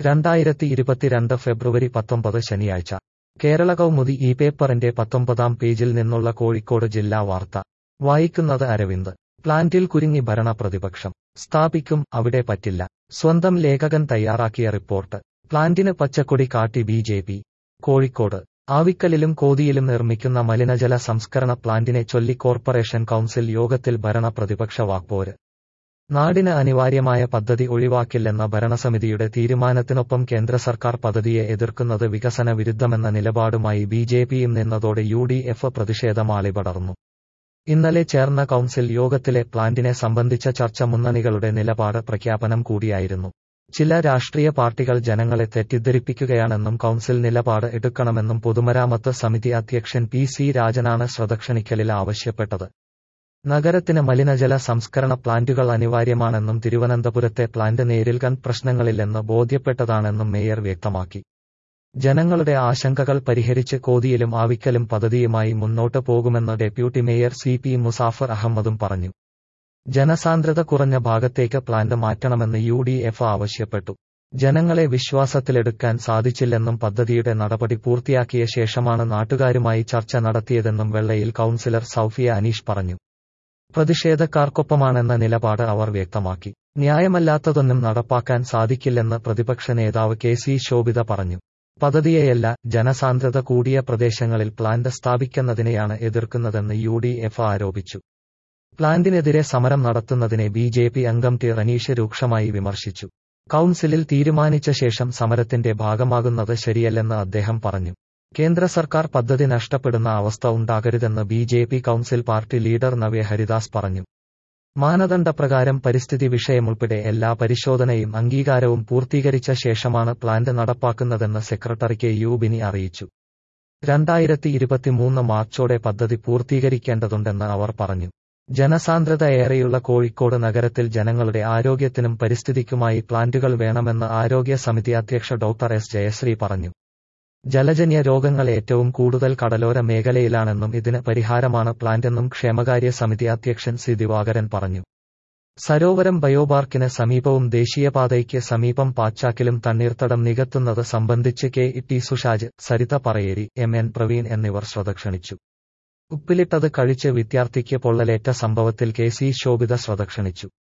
രണ്ടായിരത്തി ഇരുപത്തിരണ്ട് ഫെബ്രുവരി പത്തൊമ്പത് ശനിയാഴ്ച കേരള കൗമുദി ഈ പേപ്പറിന്റെ പത്തൊമ്പതാം പേജിൽ നിന്നുള്ള കോഴിക്കോട് ജില്ലാ വാർത്ത വായിക്കുന്നത് അരവിന്ദ് പ്ലാന്റിൽ കുരുങ്ങി ഭരണ പ്രതിപക്ഷം സ്ഥാപിക്കും അവിടെ പറ്റില്ല സ്വന്തം ലേഖകൻ തയ്യാറാക്കിയ റിപ്പോർട്ട് പ്ലാന്റിന് പച്ചക്കൊടി കാട്ടി ബി ജെ പി കോഴിക്കോട് ആവിക്കലിലും കോതിയിലും നിർമ്മിക്കുന്ന മലിനജല സംസ്കരണ പ്ലാന്റിനെ ചൊല്ലി കോർപ്പറേഷൻ കൗൺസിൽ യോഗത്തിൽ ഭരണ പ്രതിപക്ഷ വാക്പോര് നാടിന് അനിവാര്യമായ പദ്ധതി ഒഴിവാക്കില്ലെന്ന ഭരണസമിതിയുടെ തീരുമാനത്തിനൊപ്പം കേന്ദ്ര സർക്കാർ പദ്ധതിയെ എതിർക്കുന്നത് വികസന വിരുദ്ധമെന്ന നിലപാടുമായി ബി ജെ പിയും നിന്നതോടെ യു ഡി എഫ് പ്രതിഷേധമാളിപടർന്നു ഇന്നലെ ചേർന്ന കൗൺസിൽ യോഗത്തിലെ പ്ലാന്റിനെ സംബന്ധിച്ച ചർച്ച മുന്നണികളുടെ നിലപാട് പ്രഖ്യാപനം കൂടിയായിരുന്നു ചില രാഷ്ട്രീയ പാർട്ടികൾ ജനങ്ങളെ തെറ്റിദ്ധരിപ്പിക്കുകയാണെന്നും കൗൺസിൽ നിലപാട് എടുക്കണമെന്നും പൊതുമരാമത്ത് സമിതി അധ്യക്ഷൻ പി സി രാജനാണ് ശ്രദ്ധക്ഷണിക്കലിൽ ആവശ്യപ്പെട്ടത് നഗരത്തിന് മലിനജല സംസ്കരണ പ്ലാന്റുകൾ അനിവാര്യമാണെന്നും തിരുവനന്തപുരത്തെ പ്ലാന്റ് നേരിൽ കണ്ട് പ്രശ്നങ്ങളില്ലെന്ന് ബോധ്യപ്പെട്ടതാണെന്നും മേയർ വ്യക്തമാക്കി ജനങ്ങളുടെ ആശങ്കകൾ പരിഹരിച്ച് കോതിയിലും ആവിക്കലും പദ്ധതിയുമായി മുന്നോട്ട് പോകുമെന്ന് deputy mayor C P Musafar അഹമ്മദും പറഞ്ഞു ജനസാന്ദ്രത കുറഞ്ഞ ഭാഗത്തേക്ക് പ്ലാന്റ് മാറ്റണമെന്ന് യു ഡി എഫ് ആവശ്യപ്പെട്ടു ജനങ്ങളെ വിശ്വാസത്തിലെടുക്കാൻ സാധിച്ചില്ലെന്നും പദ്ധതിയുടെ നടപടി പൂർത്തിയാക്കിയ ശേഷമാണ് നാട്ടുകാരുമായി ചർച്ച നടത്തിയതെന്നും വെള്ളയിൽ കൌൺസിലർ സൌഫിയ അനീഷ് പറഞ്ഞു പ്രതിഷേധക്കാർക്കൊപ്പമാണെന്ന നിലപാട് അവർ വ്യക്തമാക്കി ന്യായമല്ലാത്തതൊന്നും നടപ്പാക്കാൻ സാധിക്കില്ലെന്ന് പ്രതിപക്ഷ നേതാവ് കെ സി ശോഭിത പറഞ്ഞു പദ്ധതിയെയല്ല ജനസാന്ദ്രത കൂടിയ പ്രദേശങ്ങളിൽ പ്ലാന്റ് സ്ഥാപിക്കുന്നതിനെയാണ് എതിർക്കുന്നതെന്ന് യു ഡി എഫ് ആരോപിച്ചു പ്ലാന്റിനെതിരെ സമരം നടത്തുന്നതിനെ ബി ജെ പി അംഗം ടി റനീഷ് രൂക്ഷമായി വിമർശിച്ചു കൌൺസിലിൽ തീരുമാനിച്ച ശേഷം സമരത്തിന്റെ ഭാഗമാകുന്നത് ശരിയല്ലെന്ന് അദ്ദേഹം പറഞ്ഞു കേന്ദ്ര സർക്കാർ പദ്ധതി നഷ്ടപ്പെടുന്ന അവസ്ഥ ഉണ്ടാകരുതെന്ന് B J P council party leader Navya Haridas പറഞ്ഞു മാനദണ്ഡപ്രകാരം പരിസ്ഥിതി വിഷയമുൾപ്പെടെ എല്ലാ പരിശോധനയും അംഗീകാരവും പൂർത്തീകരിച്ച ശേഷമാണ് പ്ലാന്റ് നടപ്പാക്കുന്നതെന്ന് സെക്രട്ടറി കെ യു ബിനി അറിയിച്ചു രണ്ടായിരത്തി ഇരുപത്തിമൂന്ന് മാർച്ചോടെ പദ്ധതി പൂർത്തീകരിക്കേണ്ടതുണ്ടെന്ന് അവർ പറഞ്ഞു ജനസാന്ദ്രത ഏറെയുള്ള കോഴിക്കോട് നഗരത്തിൽ ജനങ്ങളുടെ ആരോഗ്യത്തിനും പരിസ്ഥിതിക്കുമായി പ്ലാന്റുകൾ വേണമെന്ന് ആരോഗ്യ സമിതി അധ്യക്ഷ ഡോക്ടർ എസ് ജയശ്രീ പറഞ്ഞു ജലജന്യ രോഗങ്ങൾ ഏറ്റവും കൂടുതൽ കടലോര മേഖലയിലാണെന്നും ഇതിന് പരിഹാരമാണ് പ്ലാന്റെന്നും ക്ഷേമകാര്യ സമിതി അധ്യക്ഷൻ സി ദിവാകരൻ പറഞ്ഞു സരോവരം ബയോപാർക്കിന് സമീപവും ദേശീയപാതയ്ക്ക് സമീപം പാച്ചാക്കിലും തണ്ണീർത്തടം നികത്തുന്നത് സംബന്ധിച്ച് K T Sushaj Saritha Parayeri M N Praveen എന്നിവർ ശ്രദ്ധ ക്ഷണിച്ചു ഉപ്പിലിട്ടത് കഴിച്ച് വിദ്യാർത്ഥിക്ക് പൊള്ളലേറ്റ സംഭവത്തിൽ കെ സി ശോഭിത ശ്രദ്ധ ക്ഷണിച്ചു